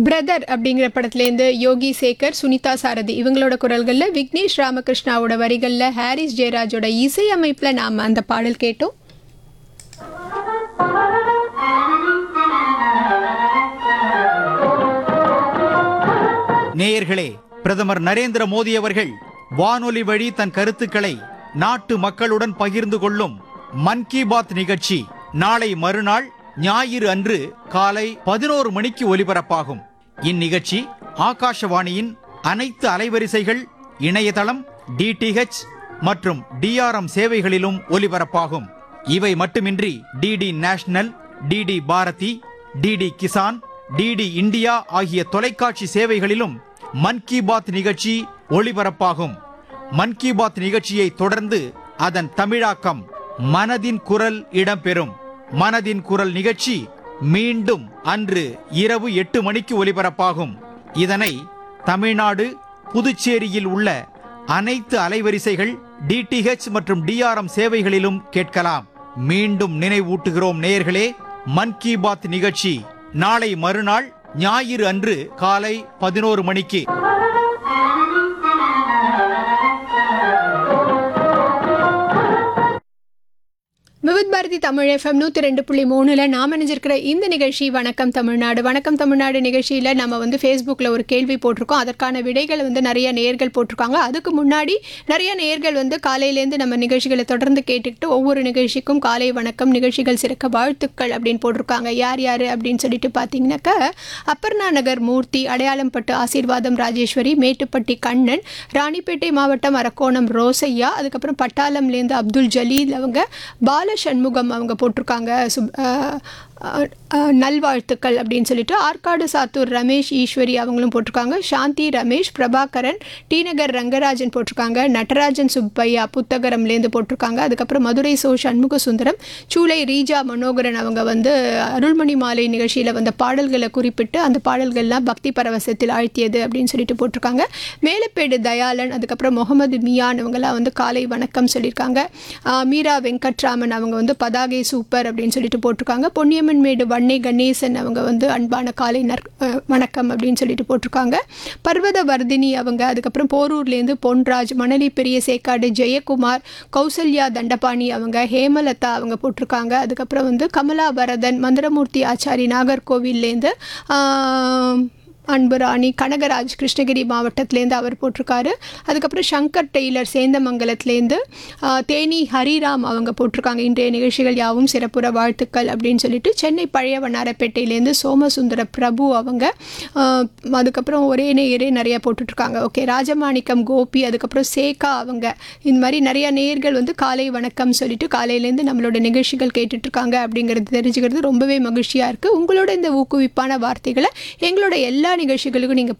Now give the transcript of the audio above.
brother அப்படிங்கிற படத்துலேருந்து யோகி சேகர் சுனிதா சாரதி இவங்களோட குரல்களில் விக்னேஷ் ராமகிருஷ்ணாவோட வரிகளில் ஹாரிஸ் ஜெயராஜோட இசையமைப்பில் நாம் அந்த பாடல் கேட்டோம் நேயர்களே பிரதமர் நரேந்திர மோடி அவர்கள் வானொலி வழி தன் கருத்துக்களை நாட்டு மக்களுடன் பகிர்ந்து கொள்ளும் மன் கி பாத் நிகழ்ச்சி நாளை மறுநாள் ஞாயிறு அன்று காலை பதினோரு மணிக்கு ஒலிபரப்பாகும் இந்நிகழ்ச்சி ஆகாஷவாணியின் அனைத்து அலைவரிசைகள் இணையதளம் டிடிஹெச் மற்றும் டிஆர்எம் சேவைகளிலும் ஒலிபரப்பாகும் இவை மட்டுமின்றி DD National DD Bharati DD Kisan DD India ஆகிய தொலைக்காட்சி சேவைகளிலும் மன் கி பாத் நிகழ்ச்சி ஒளிபரப்பாகும் மன் கி பாத் நிகழ்ச்சியை தொடர்ந்து அதன் தமிழாக்கம் மனதின் குரல் இடம்பெறும் மனதின் குரல் நிகழ்ச்சி மீண்டும் அன்று இரவு எட்டு மணிக்கு ஒலிபரப்பாகும் இதனை தமிழ்நாடு புதுச்சேரியில் உள்ள அனைத்து அலைவரிசைகள் டிடிஹெச் மற்றும் டிஆர்எம் சேவைகளிலும் கேட்கலாம் மீண்டும் நினைவூட்டுகிறோம் நேயர்களே மன் கி பாத் நிகழ்ச்சி நாளை மறுநாள் ஞாயிறு அன்று காலை பதினோரு மணிக்கு விவித் பாரதி தமிழ் எஃப்எம் நூற்றி ரெண்டு புள்ளி மூணில் நாம் இணைஞ்சிருக்கிற இந்த நிகழ்ச்சி வணக்கம் தமிழ்நாடு வணக்கம் தமிழ்நாடு நிகழ்ச்சியில் நம்ம வந்து ஃபேஸ்புக்கில் ஒரு கேள்வி போட்டிருக்கோம் அதற்கான விடைகளை வந்து நிறைய நேர்கள் போட்டிருக்காங்க அதுக்கு முன்னாடி நிறைய நேர்கள் வந்து காலையிலேருந்து நம்ம நிகழ்ச்சிகளை தொடர்ந்து கேட்டுக்கிட்டு ஒவ்வொரு நிகழ்ச்சிக்கும் காலை வணக்கம் நிகழ்ச்சிகள் சிறக்க வாழ்த்துக்கள் அப்படின்னு போட்டிருக்காங்க யார் யார் அப்படின்னு சொல்லிட்டு பார்த்தீங்கன்னாக்கா அப்பர்ணா நகர் மூர்த்தி அடையாளம் பட்டு ஆசீர்வாதம் ராஜேஸ்வரி மேட்டுப்பட்டி கண்ணன் ராணிப்பேட்டை மாவட்டம் அரக்கோணம் ரோசையா அதுக்கப்புறம் பட்டாளம்லேருந்து அப்துல் ஜலீல் அவங்க பால சண்முகம் அவங்க போட்டிருக்காங்க சுப் அஹ், அஹ், அஹ், நல்வாழ்த்துக்கள் அப்படின்னு சொல்லிட்டு ஆற்காடு சாத்தூர் ரமேஷ் ஈஸ்வரி அவங்களும் போட்டிருக்காங்க சாந்தி ரமேஷ் பிரபாகரன் டி நகர் ரங்கராஜன் போட்டிருக்காங்க நடராஜன் சுப்பையா புத்தகரம்லேருந்து போட்டிருக்காங்க அதுக்கப்புறம் மதுரை சோ சண்முக சுந்தரம் சூளை ரீஜா மனோகரன் அவங்க வந்து அருள்மணி மாலை நிகழ்ச்சியில் வந்த பாடல்களை குறிப்பிட்டு அந்த பாடல்கள்லாம் பக்தி பரவசத்தில் ஆழ்த்தியது அப்படின்னு சொல்லிட்டு போட்டிருக்காங்க மேலப்பேடு தயாளன் அதுக்கப்புறம் முகமது மியான் இவங்கெல்லாம் வந்து காலை வணக்கம் சொல்லியிருக்காங்க ஆஹ் மீரா வெங்கட்ராமன் அவங்க வந்து பதாகை சூப்பர் அப்படின்னு சொல்லிட்டு போட்டிருக்காங்க பொன்னியம்மன் மேடு வன்னி கணேசன் அவங்க வந்து அன்பான காலை நற் அஹ் வணக்கம் அப்படின்னு சொல்லிட்டு போட்டிருக்காங்க பர்வத வர்தினி அவங்க அதுக்கப்புறம் போரூர்லேருந்து பொன்ராஜ் மணலி பெரிய சேக்காடு ஜெயக்குமார் கௌசல்யா தண்டபாணி அவங்க ஹேமலதா அவங்க போட்டிருக்காங்க அதுக்கப்புறம் வந்து கமலா வரதன் மந்திரமூர்த்தி ஆச்சாரி நாகர்கோவில்லேருந்து ஆஹ், அன்பு ராணி கனகராஜ் கிருஷ்ணகிரி மாவட்டத்திலேருந்து அவர் போட்டிருக்காரு அதுக்கப்புறம் சங்கர் டெய்லர் சேந்தமங்கலத்துலேருந்து ஆஹ், தேனி ஹரிராம் அவங்க போட்டிருக்காங்க இன்றைய நிகழ்ச்சிகள் யாவும் சிறப்புற வாழ்த்துக்கள் அப்படின்னு சொல்லிட்டு சென்னை பழைய வண்ணாரப்பேட்டையிலேருந்து சோமசுந்தர பிரபு அவங்க ஆஹ், அதுக்கப்புறம் ஒரே நேயரே நிறைய போட்டுட்ருக்காங்க ஓகே ராஜமாணிக்கம் கோபி அதுக்கப்புறம் சேகா அவங்க இந்த மாதிரி நிறைய நேயர்கள் வந்து காலை வணக்கம் சொல்லிட்டு காலையிலேருந்து நம்மளோட நிகழ்ச்சிகள் கேட்டுட்ருக்காங்க அப்படிங்கிறது தெரிஞ்சுக்கிறது ரொம்பவே மகிழ்ச்சியாக இருக்குது உங்களோட இந்த ஊக்குவிப்பான வார்த்தைகளை எங்களோட எல்லா நிகழ்ச்சிகளுக்கும் நீங்கள்